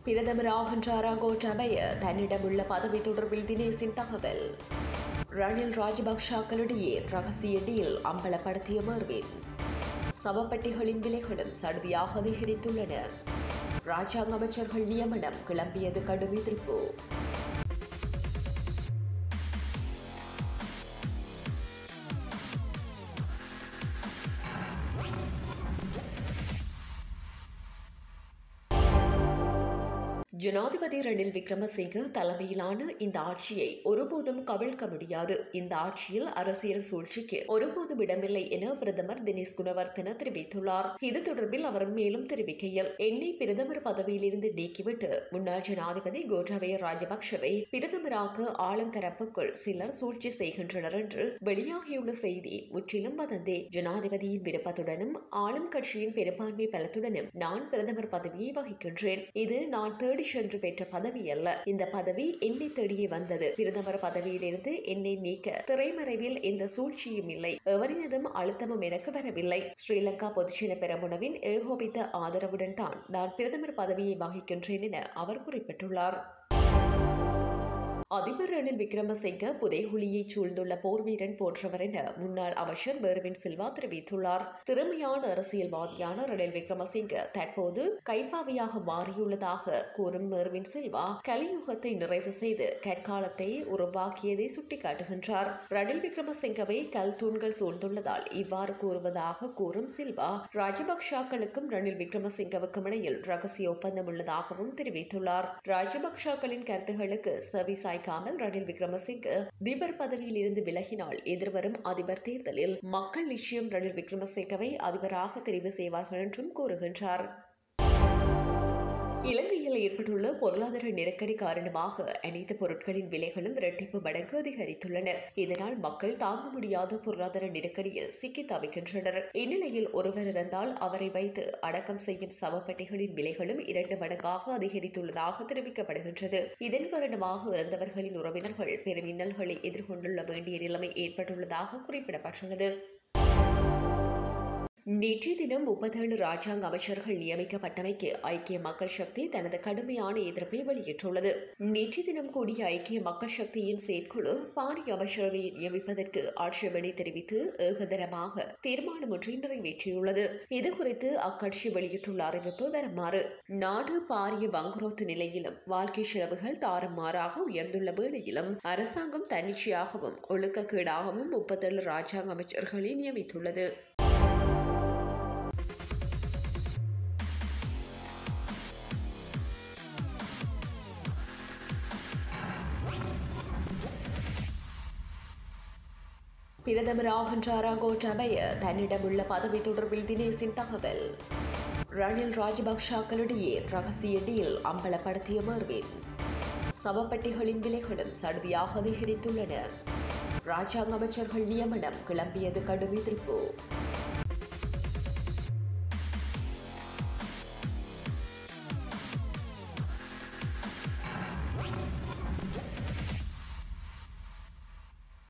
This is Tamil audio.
பிரதமர் ஆகின்றாரா கோட்டாபய தன்னிடமுள்ள பதவி தொடர்பில் தினேஷின் தகவல் ரணில் ராஜபக்ஷாக்களிடையே ரகசிய டீல் அம்பலப்படுத்திய மர்வின் சவப்பட்டிகளின் விலைகளும் சடுதியாக அதிகரித்துள்ளன ராஜாங்க அமைச்சர்கள் நியமனம் கிளம்பியது கடும் எதிர்ப்பு ஜனாதிபதி ரணில் விக்ரமசிங்க தலைமையிலான இந்த ஆட்சியை ஒருபோதும் கவிழ்க்க முடியாது இந்த ஆட்சியில் அரசியல் சூழ்ச்சிக்கு ஒருபோதும் இடமில்லை என பிரதமர் தினேஷ் குணவர்த்தன தெரிவித்துள்ளார் இது தொடர்பில் அவர் மேலும் தெரிவிக்கையில் என்னை பிரதமர் பதவியிலிருந்து நீக்கிவிட்டு முன்னாள் ஜனாதிபதி கோட்டாபய ராஜபக்ஷவை பிரதமராக ஆளும் தரப்புக்குள் சிலர் சூழ்ச்சி செய்கின்றனர் என்று வெளியாகியுள்ள செய்தி முற்றிலும் வதந்தே ஜனாதிபதியின் விருப்பத்துடனும் ஆளும் கட்சியின் பெரும்பான்மை பலத்துடனும் நான் பிரதமர் பதவியை வகிக்கின்றேன் இது நான் தேடி சென்று பெற்ற பதவி அல்ல இந்த பதவி என்னை தேடியே வந்தது பிரதமர் பதவியிலிருந்து என்னை நீக்க திரைமறைவில் எந்த சூழ்ச்சியும் இல்லை எவரினதும் அழுத்தமும் எனக்கு வரவில்லை ஸ்ரீலங்கா பொதுச்சில பெரமுனவின் ஏகோபித்த ஆதரவுடன் தான் நான் பிரதமர் பதவியை வகிக்கின்றேன் என அவர் குறிப்பிட்டுள்ளார் அதிபர் ரணில் விக்ரமசிங்க புதைகுழியை சூழ்ந்துள்ள போர் வீரன் போன்றவர் என முன்னாள் அமைச்சர் பெர்வின் சில்வா தெரிவித்துள்ளார் திறமையான அரசியல்வாதியான ரணில் விக்ரமசிங்க தற்போது கைப்பாவையாக மாறியுள்ளதாக கூறும் மெர்வின் சில்வா கலியுகத்தை நிறைவு செய்து கற்காலத்தை உருவாக்கியதை சுட்டிக்காட்டுகின்றார் ரணில் விக்ரமசிங்கவை கல் தூண்கள் சூழ்ந்துள்ளதால் இவ்வாறு கூறுவதாக கூறும் சில்வா ராஜபக்ஷாக்களுக்கும் ரணில் விக்ரமசிங்கவுக்கும் இடையில் ரகசிய ஒப்பந்தம் உள்ளதாகவும் தெரிவித்துள்ளார் ராஜபக்ஷாக்களின் கருத்துகளுக்கு செவி சாய்க்காமல் ரணில் விக்ரமசிங்க அதிபர் பதவியில் இருந்து விலகினால் எதிர்வரும் அதிபர் தேர்தலில் மக்கள் நிச்சயம் ரணில் விக்ரமசிங்கவை அதிபராக தெரிவு செய்வார்கள் என்றும் கூறுகின்றார் இலங்கையில் ஏற்பட்டுள்ள பொருளாதார நெருக்கடி காரணமாக அனைத்து பொருட்களின் விலைகளும் இரட்டிப்பு மடங்கு அதிகரித்துள்ளன இதனால் மக்கள் தாங்க முடியாத பொருளாதார நெருக்கடியில் சிக்கி தவிக்கின்றனர் இந்நிலையில் ஒருவர் இறந்தால் அவரை வைத்து அடக்கம் செய்யும் சவப்பட்டிகளின் விலைகளும் இரண்டு மடங்காக அதிகரித்துள்ளதாக தெரிவிக்கப்படுகின்றது இதன் காரணமாக இறந்தவர்களின் உறவினர்கள் பெரும் இன்னல்களை எதிர்கொண்டுள்ள வேண்டிய நிலைமை ஏற்பட்டுள்ளதாக குறிப்பிடப்பட்டுள்ளது நேற்றைய தினம் முப்பத்தேழு ராஜாங்க அமைச்சர்கள் நியமிக்கப்பட்டமைக்கு ஐக்கிய மக்கள் சக்தி தனது கடுமையான எதிர்ப்பை வெளியிட்டுள்ளது நேற்றைய தினம் கூடிய ஐக்கிய மக்கள் சக்தியின் செயற்குழு பாரிய அமைச்சரவையை நியமிப்பதற்கு ஆட்சேபனை தெரிவித்து ஏகதரமாக தீர்மானம் ஒன்றை நிறைவேற்றியுள்ளது இதுகுறித்து அக்கட்சி வெளியிட்டுள்ள அறிவிப்பு வருமாறு நாடு பாரிய வங்குரோத்து நிலையிலும் வாழ்க்கை செலவுகள் தாறுமாறாக உயர்ந்துள்ள வேளையிலும் அரசாங்கம் தன்னிச்சையாகவும் ஒழுக்கக்கேடாகவும் முப்பத்தேழு ராஜாங்க அமைச்சர்களை நியமித்துள்ளது பிரதமர் ஆகின்றாரா கோட்டாபய தன்னிடமுள்ள பதவி தொடர்பில் தினேஷின் தகவல் ரணில் ராஜபக்ஷாக்களிடையே ரகசிய டீல் அம்பலப்படுத்திய மர்வின் சவப்பட்டிகளின் விலைகளும் சடுதியாக அதிகரித்துள்ளன ராஜாங்க அமைச்சர்கள் நியமனம் கிளம்பியது கடும் எதிர்ப்பு